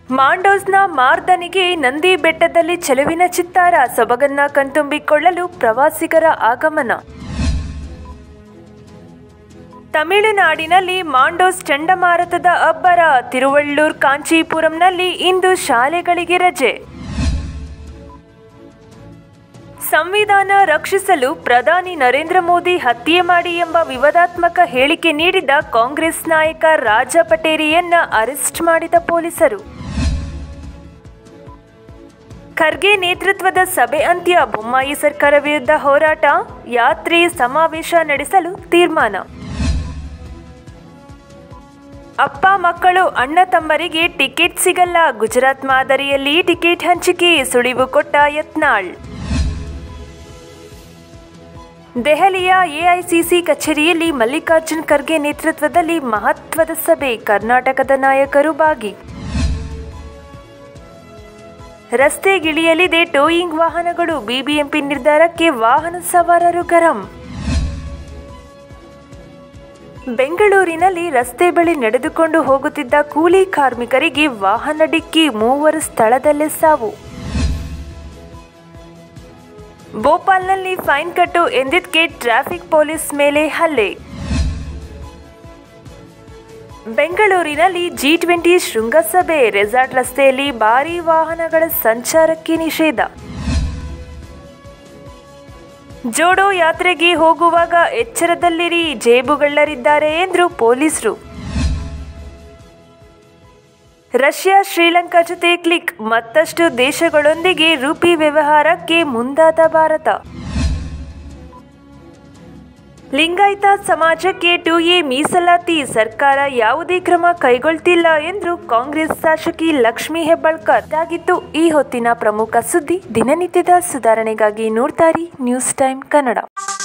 ಮಾಂಡೋಸ್ನ ಮಾರ್ದನಿಗೆ ನಂದಿ ಬೆಟ್ಟದಲ್ಲಿ ಚೆಲುವಿನ ಚಿತ್ತಾರ ಸೊಬಗನ್ನ ಕಣ್ತುಂಬಿಕೊಳ್ಳಲು ಪ್ರವಾಸಿಗರ ಆಗಮನ ತಮಿಳುನಾಡಿನಲ್ಲಿ ಮಾಂಡೋಸ್ ಚಂಡಮಾರುತದ ಅಬ್ಬರ ತಿರುವಳ್ಳೂರ್ ಕಾಂಚೀಪುರಂನಲ್ಲಿ ಇಂದು ಶಾಲೆಗಳಿಗೆ ರಜೆ ಸಂವಿಧಾನ ರಕ್ಷಿಸಲು ಪ್ರಧಾನಿ ನರೇಂದ್ರ ಮೋದಿ ಹತ್ಯೆ ಮಾಡಿ ಎಂಬ ವಿವಾದಾತ್ಮಕ ಹೇಳಿಕೆ ನೀಡಿದ ಕಾಂಗ್ರೆಸ್ ನಾಯಕ ರಾಜ ಪಟೇರಿಯನ್ನ ಅರೆಸ್ಟ್ ಮಾಡಿದ ಪೊಲೀಸರು ಖರ್ಗೆ ನೇತೃತ್ವದ ಸಭೆ ಅಂತ್ಯ ಬೊಮ್ಮಾಯಿ ಸರ್ಕಾರ ವಿರುದ್ಧ ಹೋರಾಟ ಯಾತ್ರೆ ಸಮಾವೇಶ ನಡೆಸಲು ತೀರ್ಮಾನ ಅಪ್ಪ ಮಕ್ಕಳು ಅಣ್ಣ ತಮ್ಮರಿಗೆ ಟಿಕೆಟ್ ಸಿಗಲ್ಲ ಗುಜರಾತ್ ಮಾದರಿಯಲ್ಲಿ ಟಿಕೆಟ್ ಹಂಚಿಕೆ ಸುಳಿವು ಕೊಟ್ಟ ಯತ್ನಾಳ್ ದೆಹಲಿಯ ಎಐಸಿಸಿ ಕಚೇರಿಯಲ್ಲಿ ಮಲ್ಲಿಕಾರ್ಜುನ್ ಖರ್ಗೆ ನೇತೃತ್ವದಲ್ಲಿ ಮಹತ್ವದ ಸಭೆ ಕರ್ನಾಟಕದ ನಾಯಕರು ಭಾಗಿ ರಸ್ತೆಗಿಳಿಯಲಿದೆ ಟೋಯಿಂಗ್ ವಾಹನಗಳು ಬಿಬಿಎಂಪಿ ನಿರ್ಧಾರಕ್ಕೆ ವಾಹನ ಸವಾರರು ಗರಂ ಬೆಂಗಳೂರಿನಲ್ಲಿ ರಸ್ತೆ ಬಳಿ ನಡೆದುಕೊಂಡು ಹೋಗುತ್ತಿದ್ದ ಕೂಲಿ ಕಾರ್ಮಿಕರಿಗೆ ವಾಹನ ಡಿಕ್ಕಿ ಮೂವರು ಸ್ಥಳದಲ್ಲೇ ಸಾವು ಭೋಪಾಲ್ನಲ್ಲಿ ಫೈನ್ ಕಟ್ಟು ಎಂದಿದ್ದಕ್ಕೆ ಟ್ರಾಫಿಕ್ ಪೊಲೀಸ್ ಮೇಲೆ ಹಲ್ಲೆ ಬೆಂಗಳೂರಿನಲ್ಲಿ ಜಿ ಟ್ವೆಂಟಿ ಶೃಂಗಸಭೆ ರೆಸಾರ್ಟ್ ರಸ್ತೆಯಲ್ಲಿ ಭಾರೀ ವಾಹನಗಳ ಸಂಚಾರಕ್ಕೆ ನಿಷೇಧ ಜೋಡೋ ಯಾತ್ರೆಗೆ ಹೋಗುವಾಗ ಎಚ್ಚರದಲ್ಲಿರಿ ಜೇಬುಗಳ್ಳರಿದ್ದಾರೆ ಎಂದ್ರು ಪೊಲೀಸರು ರಷ್ಯಾ ಶ್ರೀಲಂಕಾ ಜೊತೆ ಕ್ಲಿಕ್ ಮತ್ತಷ್ಟು ದೇಶಗಳೊಂದಿಗೆ ರುಪಿ ವ್ಯವಹಾರಕ್ಕೆ ಮುಂದಾದ ಭಾರತ ಲಿಂಗಾಯತ ಸಮಾಜಕ್ಕೆ ಟು ಎ ಮೀಸಲಾತಿ ಸರ್ಕಾರ ಯಾವುದೇ ಕ್ರಮ ಕೈಗೊಳ್ತಿಲ್ಲ ಎಂದು ಕಾಂಗ್ರೆಸ್ ಶಾಸಕಿ ಲಕ್ಷ್ಮೀ ಹೆಬ್ಬಾಳ್ಕರ್ ಇದಾಗಿತ್ತು ಈ ಹೊತ್ತಿನ ಪ್ರಮುಖ ಸುದ್ದಿ ದಿನನಿತ್ಯದ ಸುಧಾರಣೆಗಾಗಿ ನೋಡ್ತಾರಿ ನ್ಯೂಸ್ ಟೈಮ್ ಕನ್ನಡ